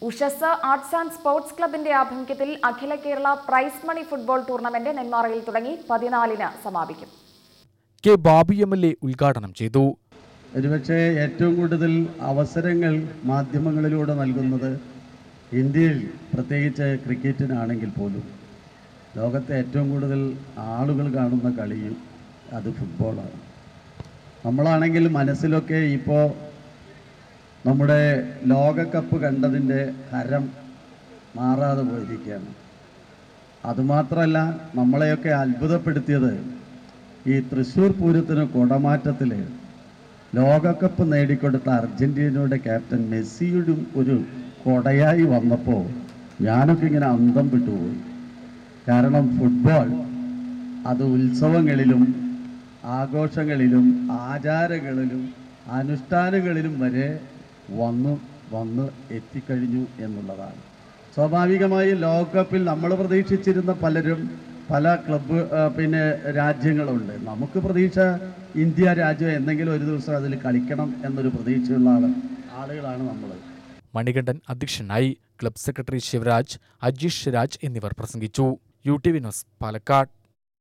ഉഷസ് arts and sports ക്ലബിന്റെ ആഭിമുഖ്യത്തിൽ അഖില Kerala prize money football tournament നെന്മാറയിൽ തുടങ്ങി പതിനാലിന് സമാപിക്കും K Babu M L A ഉദ്ഘാടനം ചെയ്തു ഒരുപക്ഷെ ഏറ്റവും കൂടുതൽ അവസരങ്ങൾ മാധ്യമങ്ങളിലൂടെ നൽകുന്നത് ഇന്ത്യയിൽ പ്രത്യേകിച്ച് ക്രിക്കറ്റിനാണെങ്കിൽ പോലും ലോകത്തെ ഏറ്റവും കൂടുതൽ ആളുകൾ കാണുന്ന കളിയും അത് ഫുട്ബോളാണ് നമ്മളാണെങ്കിൽ മനസ്സിലൊക്കെ ഇപ്പോൾ നമ്മുടെ ലോകകപ്പ് കണ്ടതിൻ്റെ ഹരം മാറാതെ പോയിരിക്കുകയാണ് അതുമാത്രമല്ല നമ്മളെയൊക്കെ അത്ഭുതപ്പെടുത്തിയത് ഈ തൃശ്ശൂർ പൂരത്തിന് കുടമാറ്റത്തിൽ ലോകകപ്പ് നേടിക്കൊടുത്ത അർജന്റീനയുടെ ക്യാപ്റ്റൻ മെസ്സിയുടെ ഒരു കൊടയായി വന്നപ്പോൾ ഞാനൊക്കെ ഇങ്ങനെ അന്തം വിട്ടുപോയി കാരണം ഫുട്ബോൾ അത് ഉത്സവങ്ങളിലും ആഘോഷങ്ങളിലും ആചാരങ്ങളിലും അനുഷ്ഠാനങ്ങളിലും വരെ വന്ന് വന്ന് എത്തിക്കഴിഞ്ഞു എന്നുള്ളതാണ് സ്വാഭാവികമായും ലോകകപ്പിൽ നമ്മൾ പ്രതീക്ഷിച്ചിരുന്ന പലരും പല ക്ലബ്ബ് ആ, പിന്നെ രാജ്യങ്ങളുണ്ട് നമുക്ക് പ്രതീക്ഷ ഇന്ത്യ രാജ്യം എന്തെങ്കിലും ഒരു ദിവസം അതിൽ കളിക്കണം എന്നൊരു പ്രതീക്ഷയുള്ള ആള് ആളുകളാണ് നമ്മൾ മണികണ്ഠൻ അധ്യക്ഷനായി ക്ലബ് സെക്രട്ടറി ശിവരാജ് അജീഷ് രാജ് എന്നിവർ പ്രസംഗിച്ചു U T V news Palakkad